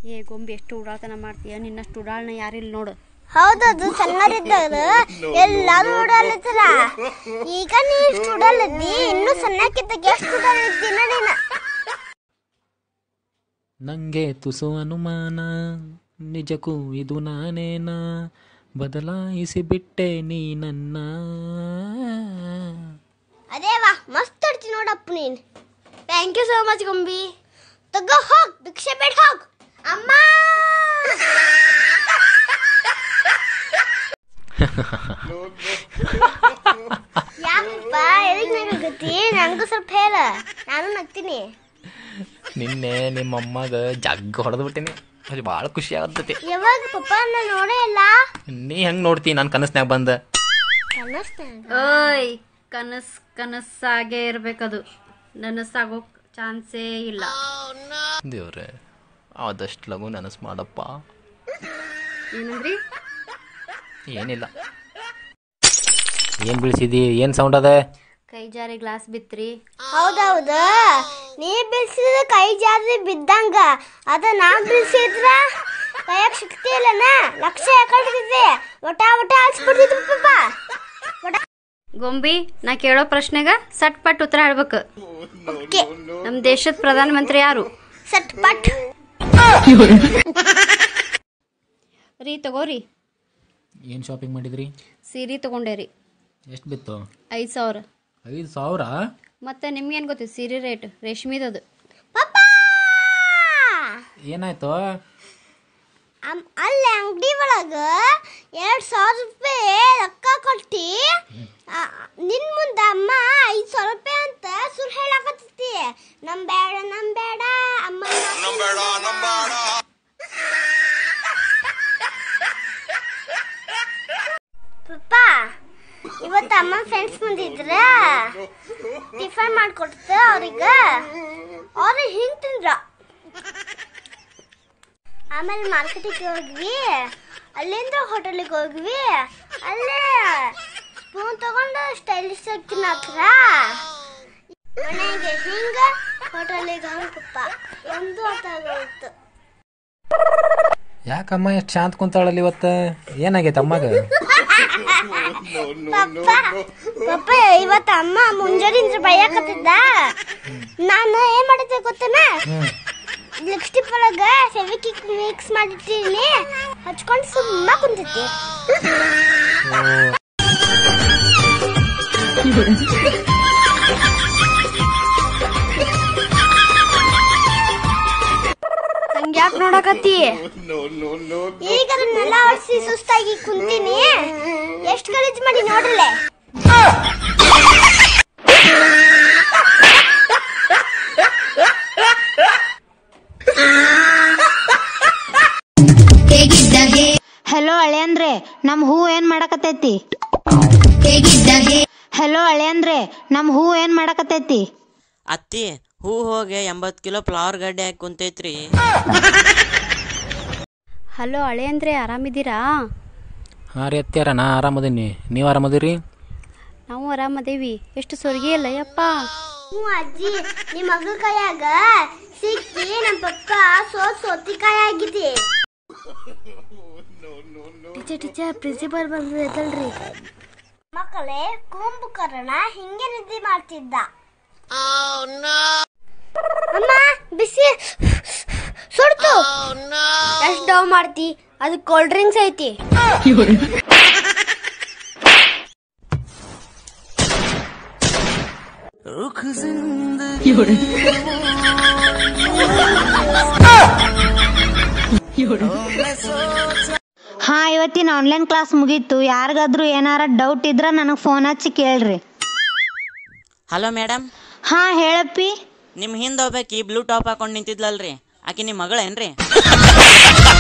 ಏ ಗೊಂಬೆ ಎಷ್ಟು ಉಡಾಳ್ತನ ಮಾಡ್ತೀಯ ನಿನ್ನಷ್ಟು ಉಡಾಳ್ನ ಯಾರಿಲ್ಲ ನೋಡು ಹೌದದು ಸಣ್ಣರಿದ್ದಾಗ ಎಲ್ಲಾರು ಓಡಾಡ್ಲತ್ತಾರ ಈಗ ನೀ ಇಷ್ಟು ಓಡಾಡ್ಲತ್ತಿ ಇನ್ನು ಸಣ್ಣಕ್ಕಿದ್ದಾಗ ಎಷ್ಟು ಓಡಾಡ್ಲತ್ತಿ ನಡೀನ ನಂಗೆ ತುಸು ಅನುಮಾನ ನಿಜಕ್ಕೂ ಇದು ನಾನೇನಾ ಬದಲಾಯಿಸಿ ಬಿಟ್ಟೆ ನೀ ನನ್ನ ಅದೇ ವಾ ಮಸ್ತ್ ಆಡ್ತಿ ನೋಡಪ್ಪ ನೀನ್ ಥ್ಯಾಂಕ್ ಯು ಸೋ ಮಚ್ ಗೊಂಬಿ ತಗೋ ಹೋಗ್ ಭಿಕ್ಷೆ ಬೇಡ ಹೋಗ್ ಅಮ್ಮ ಯಾಕಪ್ಪ ಎದಕ್ ನಗತಿ ನನಗೂ ಸ್ವಲ್ಪ ಹೇಳ ನಾನು ನಗ್ತೀನಿ ನಿನ್ನೆ ನಿಮ್ಮ ಅಮ್ಮಗ ಜಗ್ ಹೊಡೆದು ಬಿಟ್ಟಿನಿ ಅದು ಭಾಳ ಖುಷಿ ಆಗತ್ತೈತಿ ಯಾವಾಗ ಪಪ್ಪ ನಾನು ನೋಡೇ ಇಲ್ಲ ನೀ ಹೆಂಗೆ ನೋಡ್ತಿ ನಾನು ಕನಸ್ನ್ಯಾಗ ಬಂದ ಕನಸ್ನಾಗ ಓಯ್ ಕನಸ್ ಕನಸಾಗೇ ಇರ್ಬೇಕದು ನನಸಾಗೋಕ್ ಚಾನ್ಸೇ ಇಲ್ಲ ದೇವ್ರೆ ಆದಷ್ಟು ಲಗು ನನಸು ಮಾಡಪ್ಪ ಏನಂದ್ರಿ ಏನಿಲ್ಲ ಏನು ಬೀಳ್ಸಿದಿ ಏನು ಸೌಂಡ್ ಅದ ಕೈ ಜಾರಿ ಗ್ಲಾಸ್ ಬಿತ್ರಿ ಹೌದೌದು ನೀ ಬಿಲ್ಸಿದ ಕೈ ಜಾರಿ ಬಿದ್ದಂಗ ಅದ ನಾ ಬಿಲ್ಸಿದ್ರ ಕೈಯಾಗ ಶಕ್ತಿ ಇಲ್ಲನ ಲಕ್ಷ ಯಾಕಂತಿದ್ದೆ ಒಟ ಒಟ ಹಚ್ಬಿಡ್ತಿತ್ತು ಪಪ್ಪ ಒಟ ಗೊಂಬಿ ನಾ ಕೇಳೋ ಪ್ರಶ್ನೆಗ ಸಟ್ ಪಟ್ ಉತ್ತರ ಹೇಳ್ಬೇಕು ಓಕೆ ನಮ್ಮ ದೇಶದ ಪ್ರಧಾನ ಮಂತ್ರಿ ಯಾರು ಸಟ್ ಪಟ್ ರೀ ತಗೋರಿ ಏನು ಶಾಪಿಂಗ್ ಮಾಡಿದ್ರಿ ಸೀರೆ ತಗೊಂಡೇರಿ ಎಷ್ಟು ಬಿತ್ತು ಐದು ಸಾವಿರ ಐದು ಸಾವಿರ ಮತ್ತೆ ನಿಮ್ಗೇನು ಗೊತ್ತು ಸೀರೆ ರೇಟ್ ರೇಷ್ಮಿದದು ಪಪ್ಪ ಏನಾಯ್ತು ಅಮ್- ಅಲ್ಲಿ ಅಂಗಡಿ ಒಳಗ ಎರಡ್ ಸಾವಿರ ರೂಪಾಯಿ ರೊಕ್ಕ ಕೊಟ್ಟಿ ಆ, ನಿನ್ ಮುಂದ ಅಮ್ಮ ಐದ್ ಸಾವಿರ ರೂಪಾಯಿ ಅಂತ ಸುಳ್ಳು ಹೇಳಾಕತ್ತೈತಿ ನಮ್ ಬೇಡ ನಮ್ ಬೇಡ ಅಮ್ಮ ಪಪ್ಪ ಇವತ್ತು ಅಮ್ಮ ಫ್ರೆಂಡ್ಸ್ ಬಂದಿದ್ರ ಟಿಫನ್ ಮಾಡ್ಕೊಡ್ತ ಅವ್ರಿಗೆ ಅವ್ರು ಹಿಂಗ್ ತಿಂದ್ರ ಆಮೇಲೆ ಮಾರ್ಕೆಟಿಗೆ ಹೋದ್ವಿ ಅಲ್ಲಿಂದ ಹೋಟೆಲಿಗೆ ಹೋದ್ವಿ ಅಲ್ಲೇ ಸ್ಪೂನ್ ತಗೊಂಡು ಸ್ಟೈಲಿಶ್ ಆಗಿ ತಿನ್ನತ್ರ ಮನೆಗೆ ಹಿಂಗ ಹೋಟೆಲಿಗೆ ಹಂಗ ಪಪ್ಪ ಒಂದು ಅರ್ಥ ಆಗೋಯ್ತು ಯಾಕಮ್ಮ ಎಷ್ಟು ಶಾಂತ ಕುಂತಾಳಲ್ಲಿ ಇವತ್ತು ಏನಾಗೈತೆ ಅಮ್ಮಗ ಪಪ್ಪ ಪಪ್ಪ ಇವತ್ತು ಅಮ್ಮ ಮುಂಜಾನಿಂದ ಬೈಯಾಕತ್ತಿದ್ದ ನಾನು ಏನ್ ಮಾಡಿದ್ದೆ ಗೊತ್ತನ ಲಿಪ್ಸ್ಟಿಕ್ ಒಳಗ ಫೆವಿಕಿಕ್ ಮಿಕ್ಸ್ ಮಾಡಿಟ್ಟಿನಿ ಹಚ್ಕೊಂಡು ಸುಮ್ಮ ಕುಂತೈತಿ ಹಂಗೆ ಯಾಕೆ ನೋಡಕತ್ತಿ ಈಗ ಅದನ್ನೆಲ್ಲ ಒರೆಸಿ ಸುಸ್ತಾಗಿ ಕುಂತೀನಿ ಎಷ್ಟು ಗಲೀಜ್ ಮಾಡಿ ನೋಡ್ರಲೆ ಹಲೋ ಅಳಿಯಂದ್ರೆ ನಮ್ ಹೂ ಏನ್ ಮಾಡಕತೈತಿ ಹಲೋ ಅಳಿಯಂದ್ರೆ ನಮ್ ಹೂ ಏನ್ ಮಾಡಕತೈತಿ ಅತ್ತಿ ಹೂ ಹೋಗಿ ಎಂಬತ್ತು ಕಿಲೋ ಫ್ಲವರ್ ಗಡ್ಡೆ ಹಾಕಿ ಕುಂತೈತ್ರಿ ಹಲೋ ಹಳೆ ಅಂದ್ರೆ ಆರಾಮಿದ್ದೀರಾ ಹಾಂ ರೀ ಅತ್ಯಾರ ನಾ ಆರಾಮದೀನಿ ನೀವು ಆರಾಮದಿರಿ ನಾವು ಆರಾಮದೇವಿ ಎಷ್ಟು ಸೊರ್ಗಿ ಇಲ್ಲ ಯಪ್ಪ ಹ್ಞೂ ಅಜ್ಜಿ ನಿಮ್ಮ ಮಗಳ ಕೈಯಾಗ ಸಿಕ್ಕಿ ನಮ್ಮ ಪಪ್ಪ ಸೋತ್ ಸೋತಿಕಾಯಿ ಆಗಿದೆ ಟೀಚರ್ ಟೀಚರ್ ಪ್ರಿನ್ಸಿಪಲ್ ಬಂದ್ರಿ ಮಕ್ಕಳೇ ಕುಂಭಕರ್ಣ ಹಿಂಗೆ ನಿದ್ದೆ ಮಾಡ್ತಿದ್ದ ಅಮ್ಮ ಬಿಸಿ ಸುಡ್ತು ಎಷ್ಟು ಡವ್ ಮಾಡ್ತಿ ಅದು ಕೋಲ್ಡ್ ಡ್ರಿಂಕ್ಸ್ ಐತಿ ಹಾ ಇವತ್ತಿನ ಆನ್ಲೈನ್ ಕ್ಲಾಸ್ ಮುಗೀತು ಯಾರಿಗಾದ್ರೂ ಏನಾರ ಡೌಟ್ ಇದ್ರ ನನಗೆ ಫೋನ್ ಹಚ್ಚಿ ಕೇಳ್ರಿ ಹಲೋ ಮೇಡಮ್ ಹಾ ಹೇಳಪ್ಪಿ ನಿಮ್ಮ ಹಿಂದೆ ಹೋಗ್ಬೇಕು ಈ ಬ್ಲೂ ಟಾಪ್ ಹಾಕೊಂಡು ನಿಂತಿದ್ಲಲ್ರಿ ಆಕಿ ನಿಮ್ಮ ಮಗಳೇನ್ರಿ